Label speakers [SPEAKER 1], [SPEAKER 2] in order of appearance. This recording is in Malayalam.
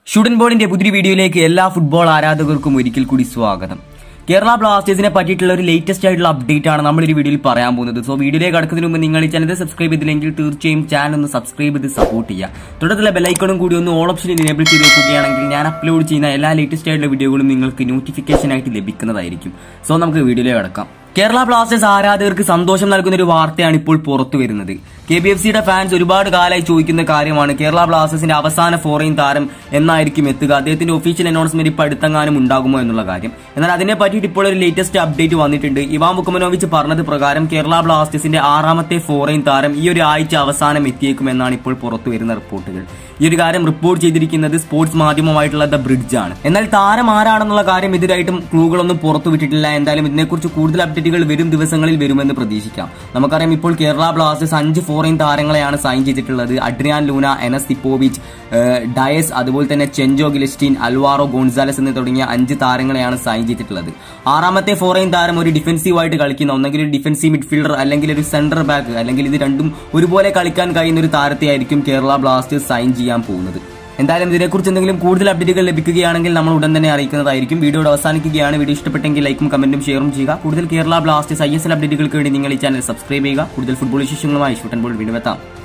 [SPEAKER 1] ഷൂട്ടൻ ബോളിന്റെ പുതിയ വീഡിയോയിലേക്ക് എല്ലാ ഫുട്ബോൾ ആരാധകർക്കും ഒരിക്കൽ കൂടി സ്വാഗതം കേരള ബ്ലാസ്റ്റേഴ്സിനെ പറ്റിയിട്ടുള്ള ഒരു ലേറ്റസ്റ്റ് ആയിട്ടുള്ള അപ്ഡേറ്റ് ആണ് നമ്മൾ ഈ വീഡിയോയിൽ പറയാൻ പോകുന്നത് സോ വീഡിയോയിലേക്ക് കടക്കുന്നതിന് മുമ്പ് നിങ്ങൾ ഈ ചാനൽ സബ്സ്ക്രൈബ് ചെയ്തില്ലെങ്കിൽ തീർച്ചയായും ചാനൽ ഒന്ന് സബ്സ്ക്രൈബ് ചെയ്ത് സപ്പോർട്ട് ചെയ്യുക തുടർന്നുള്ള ബെലൈക്കണും കൂടി ഒന്ന് ഓൾ ഓപ്ഷൻ എനേബിൾ ചെയ്ത് വെക്കുകയാണെങ്കിൽ ഞാൻ അപ്ലോഡ് ചെയ്യുന്ന എല്ലാ ലേറ്റസ്റ്റ് ആയിട്ടുള്ള വീഡിയോകളും നിങ്ങൾക്ക് നോട്ടിഫിക്കേഷൻ ആയിട്ട് ലഭിക്കുന്നതായിരിക്കും സോ നമുക്ക് വീഡിയോയിലേക്ക് കടക്കാം കേരള ബ്ലാസ്റ്റേഴ്സ് ആരാധകർക്ക് സന്തോഷം നൽകുന്ന ഒരു വാർത്തയാണ് ഇപ്പോൾ പുറത്തു വരുന്നത് കെ ബി എഫ് സിയുടെ ഫാൻസ് ഒരുപാട് കാലമായി ചോദിക്കുന്ന കാര്യമാണ് കേരള ബ്ലാസ്റ്റേഴ്സിന്റെ അവസാന ഫോറിൻ താരം എന്നായിരിക്കും എത്തുക അദ്ദേഹത്തിന്റെ ഒഫീഷ്യൽ അനൗൺസ്മെന്റ് ഇപ്പോൾ അടുത്തെങ്ങാനും ഉണ്ടാകുമോ എന്നുള്ള കാര്യം എന്നാൽ അതിനെ പറ്റിയിട്ട് ഇപ്പോൾ ഒരു ലേറ്റസ്റ്റ് അപ്ഡേറ്റ് വന്നിട്ടുണ്ട് ഇവാൻ മുക്കമനോവിച്ച് പറഞ്ഞത് പ്രകാരം കേരള ബ്ലാസ്റ്റേഴ്സിന്റെ ആറാമത്തെ ഫോറിൻ താരം ഈ ഒരു ആഴ്ച അവസാനം എത്തിയേക്കുമെന്നാണ് ഇപ്പോൾ പുറത്തു വരുന്ന റിപ്പോർട്ടുകൾ ഈ ഒരു കാര്യം റിപ്പോർട്ട് ചെയ്തിരിക്കുന്നത് സ്പോർട്സ് മാധ്യമമായിട്ടുള്ള ദ ബ്രിഡ്ജ് ആണ് എന്നാൽ താരം ആരാണെന്നുള്ള കാര്യം ഇതിനായിട്ടും ക്ലൂകളൊന്നും പുറത്തു വിട്ടിട്ടില്ല എന്തായാലും ഇതിനെക്കുറിച്ച് കൂടുതൽ അപ്ഡേറ്റുകൾ വരും ദിവസങ്ങളിൽ വരുമെന്ന് പ്രതീക്ഷിക്കാം നമുക്കറിയാം ഇപ്പോൾ കേരള ബ്ലാസ്റ്റേഴ്സ് അഞ്ച് ഫോറിൻ താരങ്ങളെയാണ് സൈൻ ചെയ്തിട്ടുള്ളത് അഡ്രിയാൻ ലൂന എനസ് തിപ്പോവിച്ച് ഏഹ്, ഡയസ് അതുപോലെ തന്നെ ചെഞ്ചോ ഗിലസ്റ്റീൻ അൽവാറോ ഗോൺസാലസ് എന്ന് തുടങ്ങിയ അഞ്ച് താരങ്ങളെയാണ് സൈൻ ചെയ്തിട്ടുള്ളത് ആറാമത്തെ ഫോറിൻ താരം ഒരു ഡിഫൻസീവായിട്ട് കളിക്കുന്ന ഒന്നെങ്കിൽ ഒരു ഡിഫൻസീവ് മിഡ്ഫീൽഡർ അല്ലെങ്കിൽ ഒരു സെന്റർ ബാക്ക് അല്ലെങ്കിൽ ഇത് രണ്ടും ഒരുപോലെ കളിക്കാൻ കഴിയുന്ന ഒരു താരത്തെയായിരിക്കും കേരള ബ്ലാസ്റ്റേഴ്സ് സൈൻ ചെയ്യാൻ പോകുന്നത് എന്തായാലും ഇതിനെക്കുറിച്ച് എന്തെങ്കിലും കൂടുതൽ അപ്ഡേറ്റുകൾ ലഭിക്കുകയാണെങ്കിൽ നമ്മൾ ഉടൻ തന്നെ അറിയിക്കുന്നതായിരിക്കും വീഡിയോയുടെ അവസാനിക്കുകയാണ് വീഡിയോ ഇഷ്ടപ്പെട്ടെങ്കിൽ ലൈക്കും കമന്റും ഷെയറും ചെയ്യുക കൂടുതൽ Kerala Blasters I S L അപ്ഡേറ്റുകൾക്ക് വേണ്ടി നിങ്ങൾ ഈ ചാനൽ സബ്സ്ക്രൈബ് ചെയ്യുക കൂടുതൽ ഫുട്ബോൾ വിശേഷങ്ങളുമായി ഷൂട്ടൻ ബോൾ വീണ്ടും എത്താം